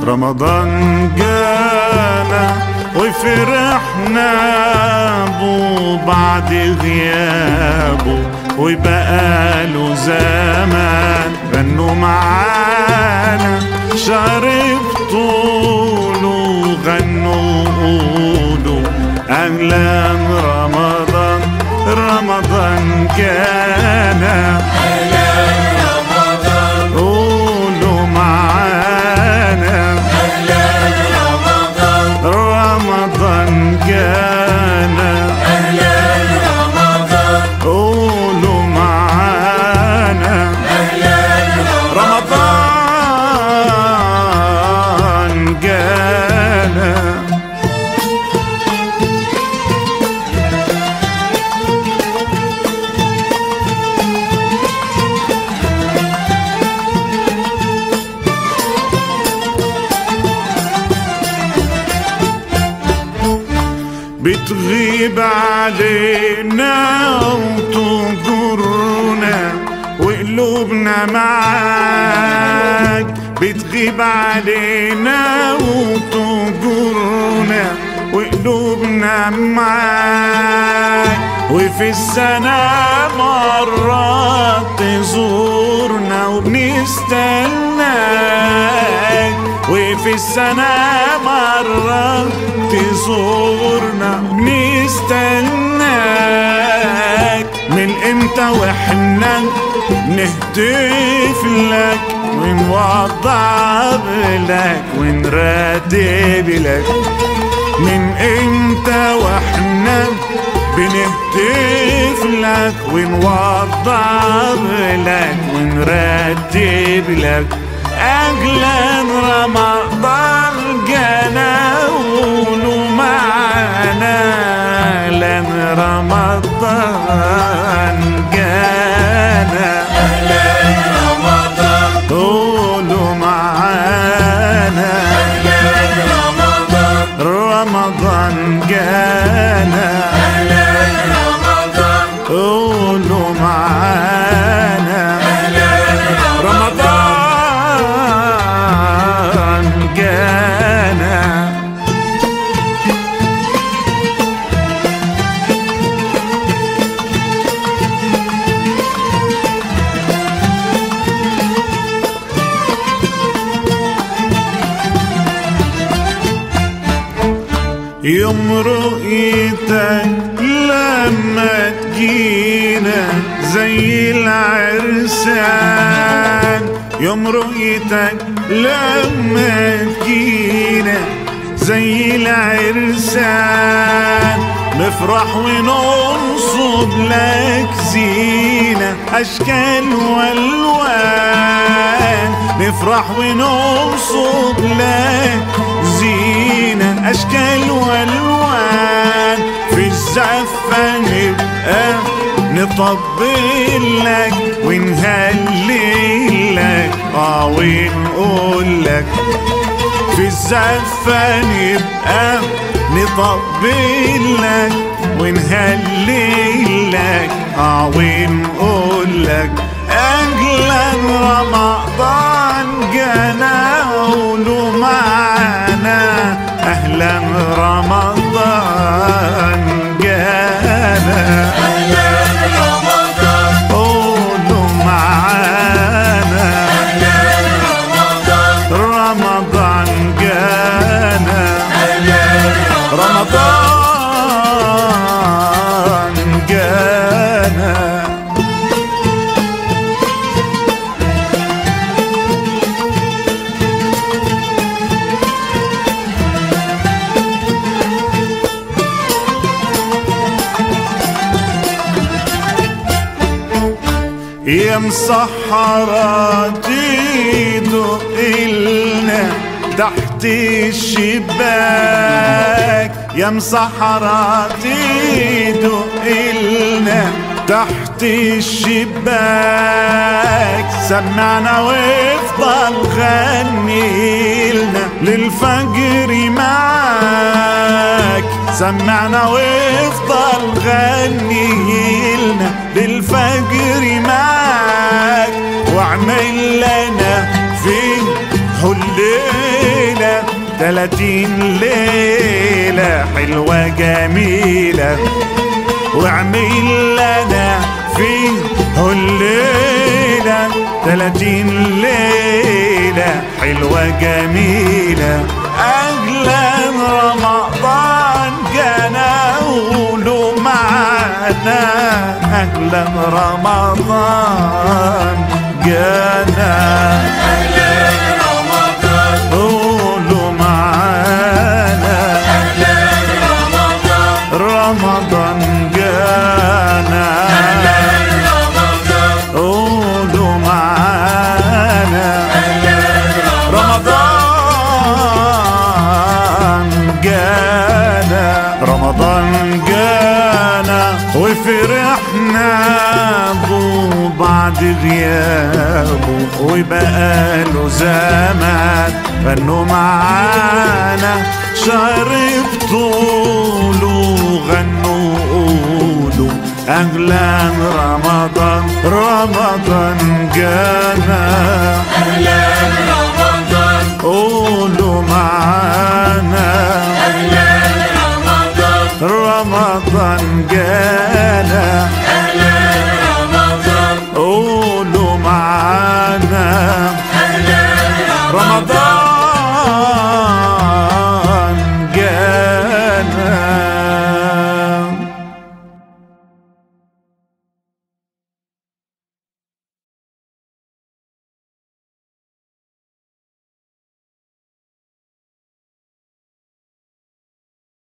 رمضان جانا وفرحنا بو بعد غيابه وبقاله زمان غنوا معانا شهر بطوله غنوا قولوا أهلا رمضان رمضان جانا قولوا معانا رمضان جانا قولوا معانا رمضان جانا بتغيب علينا وتجرنا وقلوبنا معاك بتغيب علينا وتجرنا وقلوبنا معاك وفي السنة مرات تزورنا وبنستناك وفي السنة مرة تزورنا بنستناك من امتى واحنا نهتف لك ونوضع لك ونرتب لك من امتى واحنا بنهتف لك ونوضع لك ونرتب لك أهلا رمضان جانا قولوا معانا أهلا رمضان جانا قولوا معانا رمضان جانا قولوا معانا رمضان جانا يوم رؤيتك لما تجينا زي العرسان يوم رؤيتك لما تجينا زي العرسان نفرح وننصب لك زينة أشكال والوان نفرح وننصب لك زينة أشكال والوان في الزفة نبقى نطبل لك ونهلل لك اه ونقول لك في الزفة نبقى نطبل لك ونهلل لك اه ونقول لك أهلا رمضان جانا قولوا معانا أهلا رمضان جانا قولوا معانا رمضان جانا رمضان جانا يا مسحراتي دق إلنا تحت الشباك يا مسحراتي دق إلنا تحت الشباك سمعنا وافضل غني لنا للفجر معاك سمعنا وافضل غني لنا للفجر معاك واعمل لنا في الليلة تلاتين ليلة حلوة جميلة وعمل لنا فيه الليلة تلاتين ليلة حلوة جميلة أهلا رمضان جانا قولوا معانا أهلا رمضان جانا قولوا معانا رمضان جانا قولوا معانا رمضان جانا رمضان جانا وفرحنا بو بعد غيابه وبقاله زمان غنوا معانا شهر بطوله غنوا قولوا أهلا رمضان رمضان جانا أهلا رمضان قولوا معانا أهلا رمضان رمضان جانا أهلا رمضان قولوا معانا أهلا رمضان